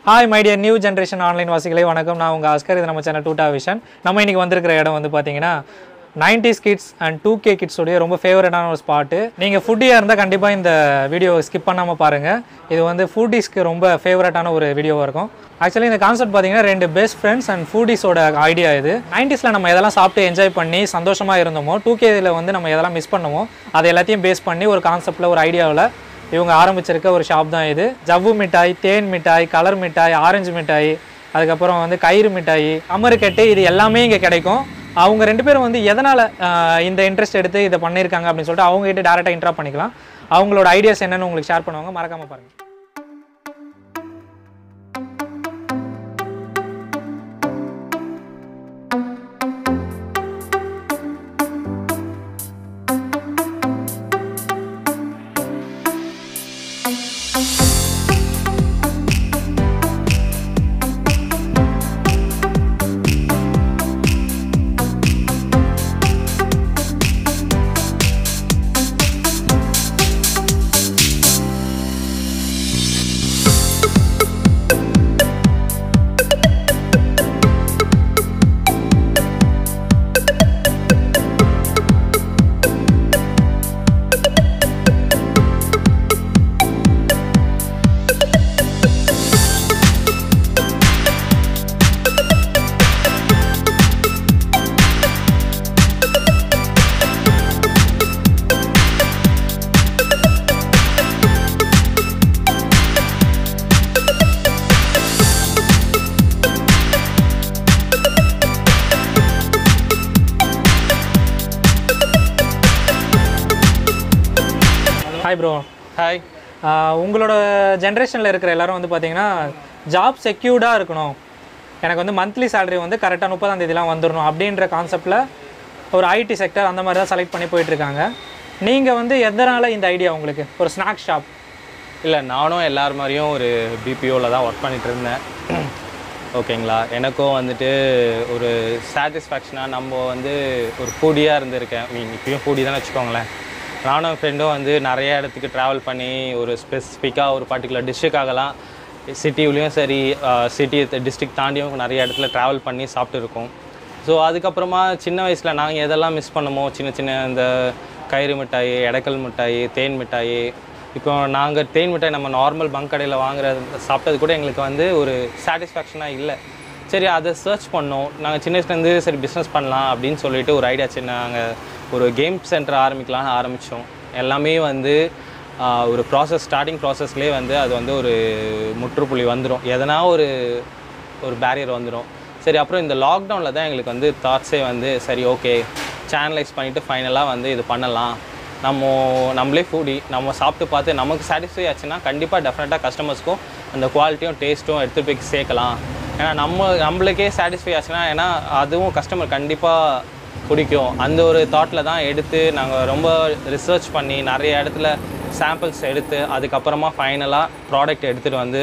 hi my dear new generation online வாசிகளே வணக்கம் நான் உங்கள் ஆஸ்கர் இது நம்ம சேனல் டூட்டா விஷன் நம்ம இன்னைக்கு வந்திருக்கிற இடம் வந்து பார்த்தீங்கன்னா 90s kids and two K கிட்ஸோடைய ரொம்ப ஃபேவரட்டான ஒரு ஸ்பாட்டு நீங்கள் ஃபுட்டியாக இருந்தால் கண்டிப்பாக இந்த வீடியோவை ஸ்கிப் பண்ணாமல் பாருங்கள் இது வந்து ஃபுட்டிஸ்க்கு ரொம்ப ஃபேவரட்டான ஒரு வீடியோவாக இருக்கும் ஆக்சுவலி இந்த கான்செப்ட் பார்த்தீங்கன்னா ரெண்டு பெஸ்ட் ஃப்ரெண்ட்ஸ் அண்ட் ஃபுட்டிஸோட ஐடியா இது நைன்டிஸில் நம்ம எதெல்லாம் சாப்பிட்டு என்ஜாய் பண்ணி சந்தோஷமாக இருந்தோமோ டூ கேல வந்து நம்ம எதெல்லாம் மிஸ் பண்ணோமோ அது எல்லாத்தையும் பேஸ் பண்ணி ஒரு கான்செப்டில் ஒரு ஐடியாவில் இவங்க ஆரம்பிச்சிருக்க ஒரு ஷாப் தான் இது ஜவ்வு மிட்டாய் தேன் மிட்டாய் கலர் மிட்டாய் ஆரஞ்சு மிட்டாய் அதுக்கப்புறம் வந்து கயிறு மிட்டாய் அமருக்கட்டு இது எல்லாமே இங்கே கிடைக்கும் அவங்க ரெண்டு பேரும் வந்து எதனால் இந்த இன்ட்ரெஸ்ட் எடுத்து இதை பண்ணியிருக்காங்க அப்படின்னு சொல்லிட்டு அவங்க கிட்ட டேரெக்டாக இன்ட்ரா பண்ணிக்கலாம் அவங்களோட ஐடியாஸ் என்னன்னு உங்களுக்கு ஷேர் பண்ணுவாங்க மறக்காமல் பாருங்கள் ஹாய் ப்ரோ ஹாய் உங்களோட ஜென்ரேஷனில் இருக்கிற எல்லாரும் வந்து பார்த்தீங்கன்னா ஜாப் செக்யூர்டாக இருக்கணும் எனக்கு வந்து மந்த்லி சேலரி வந்து கரெக்டாக முப்பதாம் தேதிலாம் வந்துடணும் அப்படின்ற கான்செப்டில் ஒரு ஐடி செக்டர் அந்த மாதிரி தான் செலக்ட் பண்ணி போயிட்டுருக்காங்க நீங்கள் வந்து எதனால் இந்த ஐடியா உங்களுக்கு ஒரு ஸ்நாக் ஷாப் இல்லை நானும் எல்லார் மாதிரியும் ஒரு பிபிஓவில் தான் ஒர்க் பண்ணிட்டு இருந்தேன் ஓகேங்களா எனக்கும் வந்துட்டு ஒரு சாட்டிஸ்ஃபேக்ஷனாக நம்ம வந்து ஒரு ஃபூடியாக இருந்திருக்கேன் மீன் இப்பயும் ஃபூடி தான் வச்சுக்கோங்களேன் நானும் ஃப்ரெண்டும் வந்து நிறைய இடத்துக்கு ட்ராவல் பண்ணி ஒரு ஸ்பெசிஃபிக்காக ஒரு பர்டிகுலர் டிஸ்ட்ரிக்டாகலாம் சிட்டிலையும் சரி சிட்டி டிஸ்ட்ரிக்ட் தாண்டியும் நிறைய இடத்துல ட்ராவல் பண்ணி சாப்பிட்டு இருக்கோம் ஸோ அதுக்கப்புறமா சின்ன வயசில் நாங்கள் எதெல்லாம் மிஸ் பண்ணமோ சின்ன சின்ன இந்த கயிறு மிட்டாய் எடைக்கல் மிட்டாய் தேன் மிட்டாய் இப்போ நாங்கள் தேன் மிட்டாய் நம்ம நார்மல் பங்க் கடையில் வாங்குற சாப்பிட்டது கூட எங்களுக்கு வந்து ஒரு சாட்டிஸ்ஃபேக்ஷனாக இல்லை சரி அதை சர்ச் பண்ணோம் நாங்கள் சின்ன வயசுலேருந்து சரி பிஸ்னஸ் பண்ணலாம் அப்படின்னு சொல்லிட்டு ஒரு ஐடியா சின்ன நாங்கள் ஒரு கேம் சென்டர் ஆரம்பிக்கலாம்னு ஆரம்பித்தோம் எல்லாமே வந்து ஆஹ், ஒரு ப்ராசஸ் ஸ்டார்டிங் ப்ராசஸ்லேயே வந்து அது வந்து ஒரு முற்றுப்புள்ளி வந்துடும் எதனா ஒரு ஒரு பேரியர் வந்துடும் சரி அப்புறம் இந்த லாக்டவுனில் தான் எங்களுக்கு வந்து தாட்ஸே வந்து சரி ஓகே சேனலைஸ் பண்ணிவிட்டு ஃபைனலாக வந்து இது பண்ணலாம் நம்ம நம்மளே ஃபூடி நம்ம சாப்பிட்டு பார்த்து நமக்கு சாட்டிஸ்ஃபை ஆச்சுன்னா கண்டிப்பாக டெஃபினட்டாக கஸ்டமர்ஸ்க்கும் அந்த குவாலிட்டியும் டேஸ்ட்டும் எடுத்துகிட்டு போய் சேர்க்கலாம் ஏன்னா நம்ம நம்மளுக்கே சாட்டிஸ்ஃபை ஆச்சுன்னா ஏன்னா அதுவும் கஸ்டமர் கண்டிப்பாக பிடிக்கும் அந்த ஒரு தாட்டில் தான் எடுத்து நாங்கள் ரொம்ப ரிசர்ச் பண்ணி நிறைய இடத்துல சாம்பிள்ஸ் எடுத்து அதுக்கப்புறமா ஃபைனலாக ப்ராடக்ட் எடுத்துகிட்டு வந்து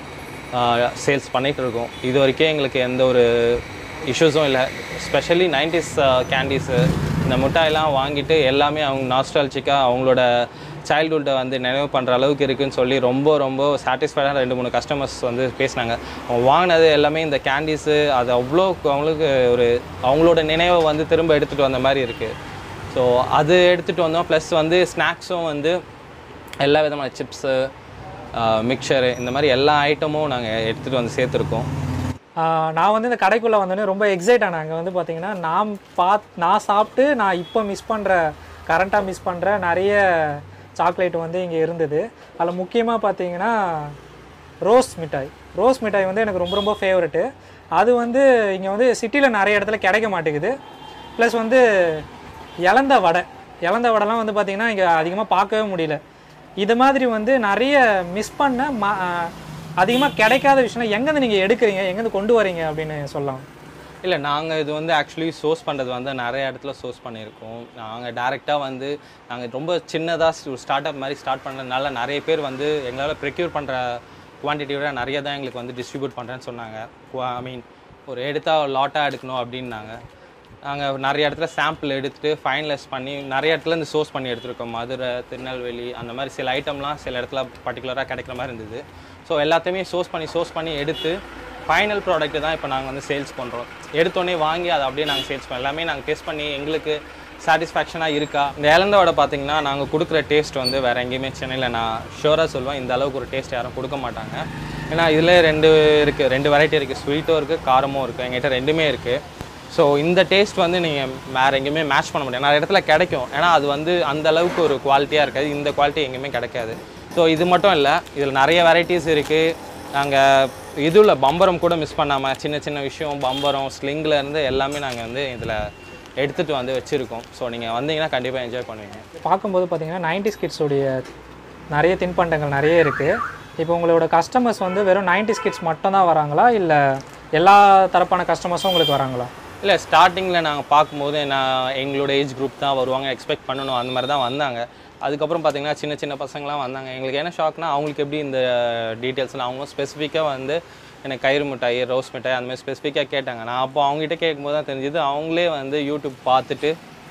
சேல்ஸ் பண்ணிகிட்டு இருக்கோம் இது வரைக்கும் எங்களுக்கு எந்த ஒரு இஷ்யூஸும் இல்லை ஸ்பெஷலி நைன்டிஸ் கேண்டீஸு இந்த மிட்டாயெல்லாம் வாங்கிட்டு எல்லாமே அவங்க நாஸ்டாலஜிக்காக அவங்களோட சைல்ட்ஹுட்டை வந்து நினைவு பண்ணுற அளவுக்கு இருக்குன்னு சொல்லி ரொம்ப ரொம்ப சாட்டிஸ்ஃபைடாக ரெண்டு மூணு கஸ்டமர்ஸ் வந்து பேசினாங்க அவங்க வாங்கினது எல்லாமே இந்த கேண்டீஸு அது அவ்வளோ அவங்களுக்கு ஒரு அவங்களோட நினைவை வந்து திரும்ப எடுத்துகிட்டு வந்த மாதிரி இருக்குது ஸோ அது எடுத்துகிட்டு வந்தோம் ப்ளஸ் வந்து ஸ்நாக்ஸும் வந்து எல்லா விதமான சிப்ஸு மிக்சரு இந்த மாதிரி எல்லா ஐட்டமும் நாங்கள் எடுத்துகிட்டு வந்து சேர்த்துருக்கோம் ஆஹ் நான் வந்து இந்த கடைக்குள்ளே வந்தோடனே ரொம்ப எக்ஸைட் ஆனேன் அங்கே வந்து பார்த்தீங்கன்னா நான் பாத் நான் சாப்பிட்டு நான் இப்போ மிஸ் பண்ணுற கரண்ட்டாக மிஸ் பண்ணுற நிறைய சாக்லேட் வந்து இங்கே இருந்தது அதில் முக்கியமாக பார்த்தீங்கன்னா ரோஸ் மிட்டாய் ரோஸ் மிட்டாய் வந்து எனக்கு ரொம்ப ரொம்ப ஃபேவரெட்டு அது வந்து இங்கே வந்து சிட்டியில் நிறைய இடத்துல கிடைக்க மாட்டேங்குது ப்ளஸ் வந்து இலந்த வடை இலந்த வடைலாம் வந்து பார்த்திங்கன்னா இங்கே அதிகமாக பார்க்கவே முடியல இது மாதிரி வந்து நிறைய மிஸ் பண்ண ம அதிகமாக கிடைக்காத விஷயம் எங்கேருந்து நீங்கள் எடுக்கிறீங்க எங்கேருந்து கொண்டு வரீங்க அப்படின்னு சொல்லலாம் இல்லை நாங்கள் இது வந்து ஆக்சுவலி சோர்ஸ் பண்ணுறது வந்து நிறைய இடத்துல சோர்ஸ் பண்ணியிருக்கோம் நாங்கள் டேரெக்டாக வந்து நாங்கள் ரொம்ப சின்னதாக ஸ்டார்ட் அப் மாதிரி ஸ்டார்ட் பண்ணதுனால நிறைய பேர் வந்து எங்களால் ப்ரெக்யூர் பண்ணுற குவான்டிட்டி விட நிறைய தான் எங்களுக்கு வந்து டிஸ்ட்ரிபியூட் பண்ணுறேன்னு சொன்னாங்க ஐ மீன் ஒரு எடுத்தால் லாட்டாக எடுக்கணும் அப்படின்னாங்க நாங்கள் நிறைய இடத்துல சாம்பிள் எடுத்துட்டு ஃபைனலைஸ் பண்ணி நிறைய இடத்துல இருந்து சோர்ஸ் பண்ணி எடுத்திருக்கோம் மதுரை திருநெல்வேலி அந்த மாதிரி சில ஐட்டம்லாம் சில இடத்துல பர்டிகுலராக கிடைக்கிற மாதிரி இருந்தது ஸோ எல்லாத்தையுமே சோர்ஸ் பண்ணி சோர்ஸ் பண்ணி எடுத்து ஃபைனல் ப்ராடக்ட் தான் இப்போ நாங்கள் வந்து சேல்ஸ் பண்ணுறோம் எடுத்தோடனே வாங்கி அதை அப்படியே நாங்கள் சேல்ஸ் பண்ணோம் எல்லாமே நாங்கள் டெஸ்ட் பண்ணி எங்களுக்கு சாட்டிஸ்ஃபேக்ஷனாக இருக்கா இந்த இலந்த வடை பார்த்தீங்கன்னா நாங்கள் கொடுக்குற டேஸ்ட் வந்து வேறு எங்கேயுமே சென்னையில் நான் ஷூராக சொல்லுவேன் இந்த அளவுக்கு ஒரு டேஸ்ட் யாரும் கொடுக்க மாட்டாங்க ஏன்னா இதில் ரெண்டு இருக்குது ரெண்டு வெரைட்டி இருக்குது ஸ்வீட்டும் இருக்குது காரமும் இருக்குது எங்ககிட்ட ரெண்டுமே இருக்குது ஸோ இந்த டேஸ்ட் வந்து நீங்கள் வேறு எங்கேயுமே மேட்ச் பண்ண முடியாது நிறைய இடத்துல கிடைக்கும் ஏன்னா அது வந்து அந்த அளவுக்கு ஒரு குவாலிட்டியாக இருக்காது இந்த குவாலிட்டி எங்கேயுமே கிடைக்காது ஸோ இது மட்டும் இல்லை இதில் நிறைய வெரைட்டிஸ் இருக்குது நாங்கள் இதுல பம்பரம் கூட மிஸ் பண்ணாமல் சின்ன சின்ன விஷயம் பம்பரம் ஸ்லிங்கில் இருந்து எல்லாமே நாங்கள் வந்து இதில் எடுத்துகிட்டு வந்து வச்சுருக்கோம் ஸோ நீங்கள் வந்தீங்கன்னா கண்டிப்பாக என்ஜாய் பண்ணுவீங்க பார்க்கும்போது பார்த்தீங்கன்னா நைன்டி கிட்ஸுடைய நிறைய தின்பண்டங்கள் நிறைய இருக்குது இப்போ உங்களோட கஸ்டமர்ஸ் வந்து வெறும் நைன்டி கிட்ஸ் மட்டும் தான் வராங்களா இல்லை எல்லா தரப்பான கஸ்டமர்ஸும் உங்களுக்கு வராங்களா இல்லை ஸ்டார்டிங்கில் நாங்கள் பார்க்கும்போது நான் எங்களோட ஏஜ் குரூப் தான் வருவாங்க எக்ஸ்பெக்ட் பண்ணணும் அந்த மாதிரி தான் வந்தாங்க அதுக்கப்புறம் பார்த்தீங்கன்னா சின்ன சின்ன பசங்களாம் வந்தாங்க எங்களுக்கு என்ன ஷாக்னா அவங்களுக்கு எப்படி இந்த டீட்டெயில்ஸ்லாம் அவங்க ஸ்பெசிஃபிக்காக வந்து எனக்கு கயிறு மிட்டாய் ரோஸ் மிட்டாய் அந்த மாதிரி ஸ்பெசிஃபிக்காக கேட்டாங்க நான் அப்போ அவங்ககிட்ட கேட்கும்போது தான் தெரிஞ்சது அவங்களே வந்து யூடியூப் பார்த்துட்டு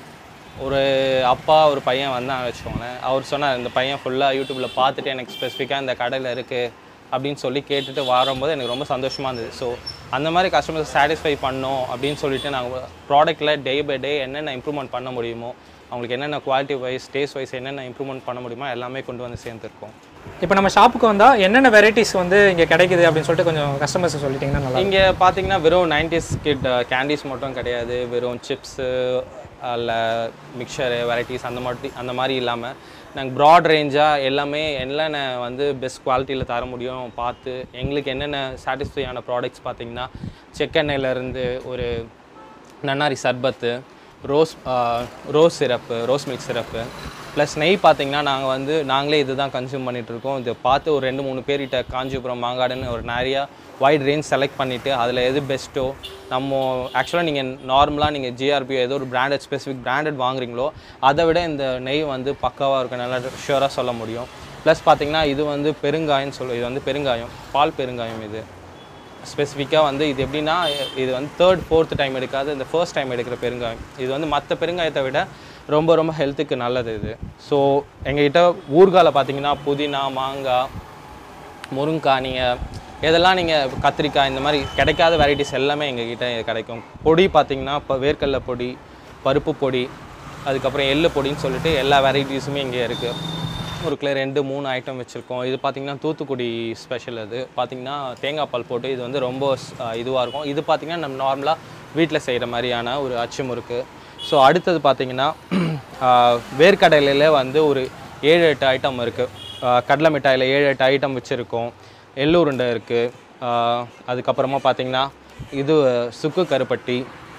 ஒரு அப்பா ஒரு பையன் வந்தாங்க வச்சுக்கோங்களேன் அவர் சொன்னார் இந்த பையன் ஃபுல்லாக யூடியூப்பில் பார்த்துட்டு எனக்கு ஸ்பெசிஃபிக்காக இந்த கடையில் இருக்குது அப்படின்னு சொல்லி கேட்டுட்டு வரும்போது எனக்கு ரொம்ப சந்தோஷமாக இருந்தது ஸோ அந்த மாதிரி கஸ்டமர்ஸ் சாட்டிஸ்ஃபை பண்ணோம் அப்படின்னு சொல்லிட்டு நாங்கள் ப்ராடக்ட்டில் டே பை டே என்னென்ன இம்ப்ரூவ்மெண்ட் பண்ண முடியுமோ அவங்களுக்கு என்னென்ன குவாலிட்டி வைஸ் டேஸ்ட் வைஸ் என்னென்ன இம்ப்ரூவ்மெண்ட் பண்ண முடியுமோ எல்லாமே கொண்டு வந்து சேர்ந்துருக்கோம் இப்போ நம்ம ஷாப்புக்கு வந்தால் என்னென்ன வெரைட்டிஸ் வந்து இங்கே கிடைக்குது அப்படின்னு சொல்லிட்டு கொஞ்சம் கஸ்டமர்ஸ் சொல்லிட்டீங்கன்னா நல்லா இங்கே பார்த்தீங்கன்னா வெறும் நைன்டிஸ் கிட் கேண்டீஸ் மட்டும் கிடையாது வெறும் சிப்ஸு இல்லை மிக்சரு வெரைட்டிஸ் அந்த மாதிரி அந்த மாதிரி இல்லாமல் நாங்கள் ப்ராட் ரேஞ்சாக எல்லாமே என்னென்ன வந்து பெஸ்ட் குவாலிட்டியில் தர முடியும் பார்த்து எங்களுக்கு என்னென்ன சாட்டிஸ்ஃபையான ப்ராடக்ட்ஸ் பார்த்தீங்கன்னா செக்கெண்ணெயிலேருந்து ஒரு நன்னாரி சர்பத்து rose rose syrup rose milk syrup plus நெய் பார்த்தீங்கன்னா நாங்கள் வந்து நாங்களே இதுதான் கன்சியூம் பண்ணிட்டு இருக்கோம் இதை பார்த்து ஒரு ரெண்டு மூணு பேர்கிட்ட காஞ்சிபுரம் மாங்காடுன்னு ஒரு நிறையா வைட் ரேஞ்ச் செலக்ட் பண்ணிவிட்டு அதில் எது பெஸ்ட்டோ நம்ம ஆக்சுவலாக நீங்கள் நார்மலாக நீங்கள் ஜிஆர்பி ஏதோ ஒரு பிராண்டட் ஸ்பெசிஃபிக் பிராண்டட் வாங்குறீங்களோ அதை விட இந்த நெய் வந்து பக்காவாக இருக்கும் நல்லா ஷூராக சொல்ல முடியும் ப்ளஸ் பார்த்தீங்கன்னா இது வந்து பெருங்காயம்னு சொல்லு இது வந்து பெருங்காயம் பால் பெருங்காயம் இது ஸ்பெசிஃபிக்காக வந்து இது எப்படின்னா இது வந்து தேர்ட் ஃபோர்த் டைம் எடுக்காது இந்த ஃபர்ஸ்ட் டைம் எடுக்கிற பெருங்காயம் இது வந்து மற்ற பெருங்காயத்தை விட ரொம்ப ரொம்ப ஹெல்த்துக்கு நல்லது இது ஸோ எங்ககிட்ட ஊர்காவில் பார்த்தீங்கன்னா புதினா மாங்காய் முருங்காய் நீங்கள் எதெல்லாம் நீங்கள் கத்திரிக்காய் இந்த மாதிரி கிடைக்காத வெரைட்டிஸ் எல்லாமே எங்ககிட்ட கிடைக்கும் பொடி பார்த்தீங்கன்னா இப்போ வேர்க்கடலை பொடி பருப்பு பொடி அதுக்கப்புறம் எள்ளு பொடின்னு சொல்லிட்டு எல்லா வெரைட்டிஸுமே இங்கே இருக்குது ஒரு கிலோ ரெண்டு மூணு ஐட்டம் வச்சுருக்கோம் இது பார்த்தீங்கன்னா தூத்துக்குடி ஸ்பெஷல் அது பார்த்தீங்கன்னா தேங்காய் பால் போட்டு இது வந்து ரொம்ப இதுவாக இருக்கும் இது பார்த்தீங்கன்னா நம்ம நார்மலாக வீட்டில் செய்கிற மாதிரியான ஒரு அச்சு முறுக்கு ஸோ அடுத்தது பார்த்தீங்கன்னா ஆஹ், வேர்க்கடலையில வந்து ஒரு ஏழு எட்டு ஐட்டம் இருக்குது கடலை மிட்டாயில் ஏழு எட்டு ஐட்டம் வச்சுருக்கோம் எள்ளு உருண்டை இருக்குது அதுக்கப்புறமா பார்த்தீங்கன்னா இது சுக்கு கருப்பட்டி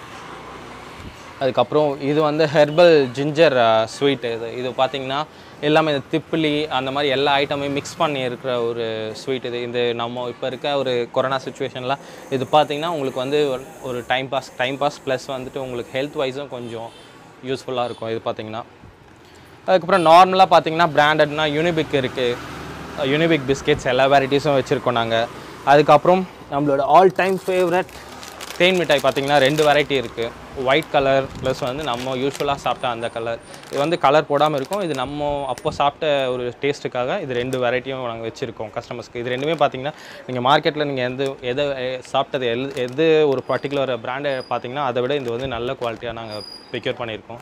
அதுக்கப்புறம் இது வந்து ஹெர்பல் ஜிஞ்சர் ஸ்வீட் இது இது பார்த்தீங்கன்னா எல்லாமே இந்த திப்பிலி அந்த மாதிரி எல்லா ஐட்டமே மிக்ஸ் பண்ணி இருக்கிற ஒரு ஸ்வீட் இது இது நம்ம இப்போ இருக்க ஒரு கொரோனா சுச்சுவேஷனில் இது பார்த்தீங்கன்னா உங்களுக்கு வந்து ஒரு- ஒரு time pass time pass plus வந்துட்டு உங்களுக்கு ஹெல்த் வைஸும் கொஞ்சம் யூஸ்ஃபுல்லாக இருக்கும் இது பார்த்தீங்கன்னா அதுக்கப்புறம் நார்மலாக பார்த்தீங்கன்னா பிராண்டட்னா யூனிபிக் இருக்குது யூனிபிக் பிஸ்கெட்ஸ் எல்லா வெரைட்டிஸும் வச்சுருக்கோம் நாங்கள் அதுக்கப்புறம் நம்மளோட ஆல் டைம் ஃபேவரட் தேன் மிட்டாய் பார்த்தீங்கன்னா ரெண்டு வெரைட்டி இருக்குது ஒயிட் கலர் ப்ளஸ் வந்து நம்ம யூஸ்வலாக சாப்பிட்ட அந்த கலர் இது வந்து கலர் போடாமல் இருக்கும் இது நம்ம அப்போ சாப்பிட்ட ஒரு டேஸ்ட்டுக்காக இது ரெண்டு வெரைட்டியும் நாங்கள் வச்சுருக்கோம் கஸ்டமர்ஸ்க்கு இது ரெண்டுமே பார்த்தீங்கன்னா நீங்கள் மார்க்கெட்டில் நீங்கள் எந்த எதை எ- சாப்பிட்டது எல் எது ஒரு பர்டிகுலர் பிராண்டை பார்த்தீங்கன்னா அதை விட இது வந்து நல்ல குவாலிட்டியாக நாங்கள் ப்ரிக்யூர் பண்ணியிருக்கோம்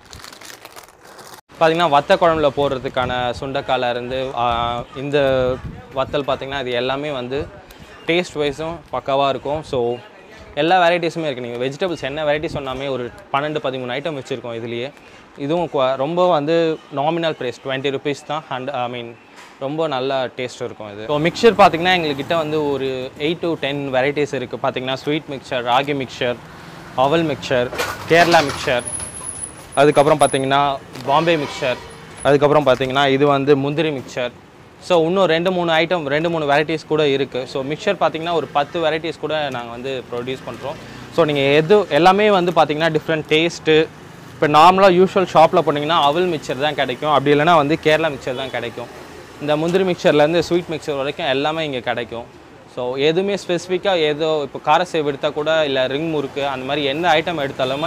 பார்த்தீங்கன்னா வத்த குழம்புல போடுறதுக்கான சுண்டைக்கால இருந்து ஆ, இந்த வத்தல் பார்த்தீங்கன்னா இது எல்லாமே வந்து டேஸ்ட் வைஸும் பக்காவாக இருக்கும் ஸோ எல்லா வெரைட்டிஸுமே இருக்குது நீங்கள் வெஜிடபிள்ஸ் என்ன வெரைட்டி சொன்னாமே ஒரு பன்னெண்டு பதிமூணு ஐட்டம் வச்சுருக்கோம் இதுலேயே இதுவும் குவா- ரொம்ப வந்து நாமினல் ப்ரைஸ் டுவெண்ட்டி ருபீஸ் தான் ஹண்ட் ஐ மீன் ரொம்ப நல்ல டேஸ்ட் இருக்கும் இது ஸோ மிக்சர் பார்த்தீங்கன்னா எங்ககிட்ட வந்து ஒரு எயிட் டு டென் வெரைட்டிஸ் இருக்குது பார்த்தீங்கன்னா ஸ்வீட் மிக்சர் ராகி மிக்சர் அவல் மிக்சர் கேரளா மிக்சர் அதுக்கப்புறம் பார்த்தீங்கன்னா பாம்பே மிக்சர் அதுக்கப்புறம் பார்த்தீங்கன்னா இது வந்து முந்திரி மிக்சர் ஸோ இன்னும் ரெண்டு மூணு ஐட்டம் ரெண்டு மூணு வெரைட்டிஸ் கூட இருக்குது ஸோ மிக்சர் பார்த்தீங்கன்னா ஒரு பத்து வெரைட்டிஸ் கூட நாங்கள் வந்து ப்ரொடியூஸ் பண்ணுறோம் ஸோ நீங்கள் எது எல்லாமே வந்து பார்த்தீங்கன்னா டிஃப்ரெண்ட் டேஸ்ட்டு இப்போ நார்மலாக யூஷுவல் ஷாப்பில் போனீங்கன்னா அவல் மிக்சர் தான் கிடைக்கும் அப்படி இல்லைன்னா வந்து கேரளா மிக்சர் தான் கிடைக்கும் இந்த முந்திரி மிக்சர்லேருந்து ஸ்வீட் மிக்சர் வரைக்கும் எல்லாமே இங்கே கிடைக்கும் ஸோ எதுவுமே ஸ்பெசிஃபிக்காக ஏதோ இப்போ காரசேவ் எடுத்தால் கூட இல்லை ரிங் முறுக்கு அந்த மாதிரி எந்த ஐட்டம் எடுத்தாலுமே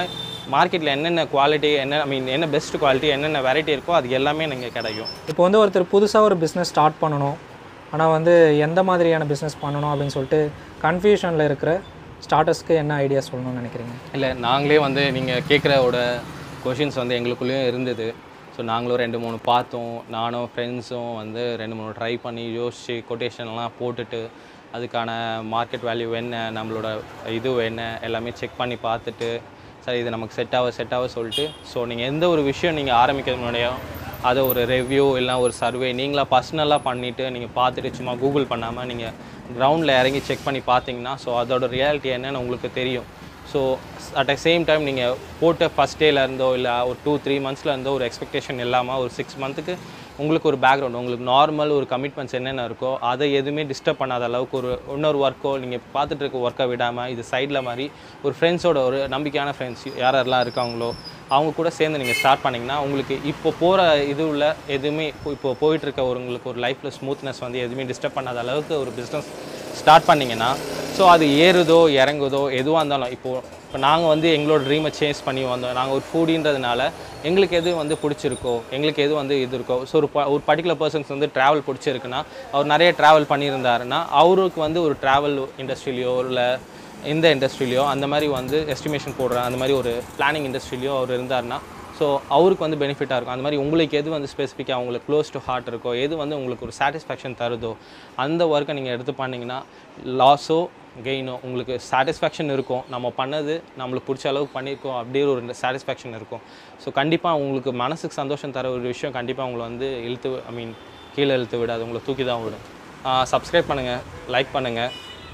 மார்க்கெட்டில் என்னென்ன குவாலிட்டி என்ன ஐ மீன் என்ன பெஸ்ட் குவாலிட்டி என்னென்ன வெரைட்டி இருக்கோ அது எல்லாமே நீங்கள் கிடைக்கும் இப்போ வந்து ஒருத்தர் புதுசாக ஒரு பிஸ்னஸ் ஸ்டார்ட் பண்ணணும் ஆனால் வந்து எந்த மாதிரியான பிஸ்னஸ் பண்ணணும் அப்படின்னு சொல்லிட்டு கன்ஃபியூஷனில் இருக்கிற ஸ்டார்டர்ஸ்க்கு என்ன ஐடியா சொல்லணும்னு நினைக்கிறீங்க இல்லை நாங்களே வந்து நீங்கள் கேட்குறோட கொஷின்ஸ் வந்து எங்களுக்குள்ளேயும் இருந்தது ஸோ நாங்களும் ரெண்டு மூணு பார்த்தோம் நானும் ஃப்ரெண்ட்ஸும் வந்து ரெண்டு மூணு ட்ரை பண்ணி யோசித்து கொட்டேஷன்லாம் போட்டுட்டு அதுக்கான மார்க்கெட் வேல்யூ என்ன நம்மளோட இது என்ன எல்லாமே செக் பண்ணி பார்த்துட்டு சரி இது நமக்கு செட் ஆக செட் ஆக சொல்லிட்டு ஸோ நீங்கள் எந்த ஒரு விஷயம் நீங்கள் ஆரம்பிக்கிறது முன்னாடியும் அதை ஒரு ரிவ்யூ இல்லை ஒரு சர்வே நீங்களாக பர்சனலாக பண்ணிவிட்டு நீங்கள் பார்த்துட்டு சும்மா கூகுள் பண்ணாமல் நீங்கள் கிரவுண்டில் இறங்கி செக் பண்ணி பார்த்தீங்கன்னா ஸோ அதோட ரியாலிட்டி என்னன்னு உங்களுக்கு தெரியும் so at a same time நீங்கள் போட்ட ஃபஸ்ட் டேலேருந்தோ இல்லை ஒரு டூ த்ரீ இருந்தோ ஒரு எக்ஸ்பெக்டேஷன் இல்லாமல் ஒரு சிக்ஸ் மந்த்துக்கு உங்களுக்கு ஒரு பேக்ரவுண்ட் உங்களுக்கு நார்மல் ஒரு கமிட்மெண்ட்ஸ் என்னென்ன இருக்கோ அதை எதுவுமே டிஸ்டர்ப் பண்ணாத அளவுக்கு ஒரு இன்னொரு ஒர்க்கோ நீங்கள் பார்த்துட்டு இருக்க ஒர்க்கை விடாமல் இது சைடில் மாதிரி ஒரு ஃப்ரெண்ட்ஸோட ஒரு நம்பிக்கையான ஃப்ரெண்ட்ஸ் யார் யாரெல்லாம் இருக்காங்களோ அவங்க கூட சேர்ந்து நீங்கள் ஸ்டார்ட் பண்ணிங்கன்னா உங்களுக்கு இப்போ போகிற இது உள்ள எதுவுமே இப்போ இப்போ போயிட்டு இருக்க ஒரு உங்களுக்கு ஒரு லைஃப்பில் ஸ்மூத்னஸ் வந்து எதுவுமே டிஸ்டர்ப் பண்ணாத அளவுக்கு ஒரு பிஸ்னஸ் ஸ்டார்ட் பண்ணிங்கன்னா ஸோ அது ஏறுதோ இறங்குதோ எதுவாக இருந்தாலும் இப்போது இப்போ நாங்கள் வந்து எங்களோட ட்ரீமை சேஞ்ச் பண்ணி வந்தோம் நாங்கள் ஒரு ஃபூடின்றதுனால எங்களுக்கு எது வந்து பிடிச்சிருக்கோ எங்களுக்கு எது வந்து இது இருக்கோ ஸோ ஒரு ப- ஒரு பர்டிகுலர் பர்சன்ஸ் வந்து ட்ராவல் பிடிச்சிருக்குன்னா அவர் நிறைய ட்ராவல் பண்ணியிருந்தாருன்னா அவருக்கு வந்து ஒரு ட்ராவல் இண்டஸ்ட்ரியிலையோ இல்லை இந்த இண்டஸ்ட்ரியிலையோ அந்த மாதிரி வந்து எஸ்டிமேஷன் போடுற அந்த மாதிரி ஒரு பிளானிங் இண்டஸ்ட்ரியிலையோ அவர் இருந்தாருன்னா ஸோ அவருக்கு வந்து பெனிஃபிட்டாக இருக்கும் அந்த மாதிரி உங்களுக்கு எது வந்து ஸ்பெசிஃபிக்காக உங்களுக்கு க்ளோஸ் டு ஹார்ட் இருக்கோ எது வந்து உங்களுக்கு ஒரு சாட்டிஸ்ஃபேக்ஷன் தருதோ அந்த ஒர்க்கை நீங்கள் எடுத்து பண்ணிங்கன்னா லாஸோ கெயினோ உங்களுக்கு சாட்டிஸ்ஃபேக்ஷன் இருக்கும் நம்ம பண்ணது நம்மளுக்கு பிடிச்ச அளவுக்கு பண்ணியிருக்கோம் அப்படியே ஒரு சாட்டிஸ்ஃபேக்ஷன் இருக்கும் ஸோ கண்டிப்பாக உங்களுக்கு மனசுக்கு சந்தோஷம் தர ஒரு விஷயம் கண்டிப்பாக உங்களை வந்து இழுத்து ஐ மீன் கீழே இழுத்து விடாது உங்களை தூக்கி தான் விடும் சப்ஸ்கிரைப் பண்ணுங்கள் லைக் பண்ணுங்கள்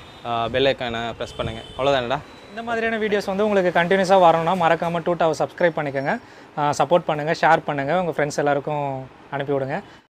பெல் ஐக்கானை ப்ரெஸ் பண்ணுங்கள் அவ்வளோதானடா இந்த மாதிரியான வீடியோஸ் வந்து உங்களுக்கு கண்டினியூஸாக வரணும்னா மறக்காமல் டூட்டாவை சப்ஸ்கிரைப் பண்ணிக்கோங்க சப்போர்ட் பண்ணுங்கள் ஷேர் பண்ணுங்கள் உங்கள் ஃப்ரெண்ட்ஸ் எல்லாருக்கும் அனுப்பி விடுங்க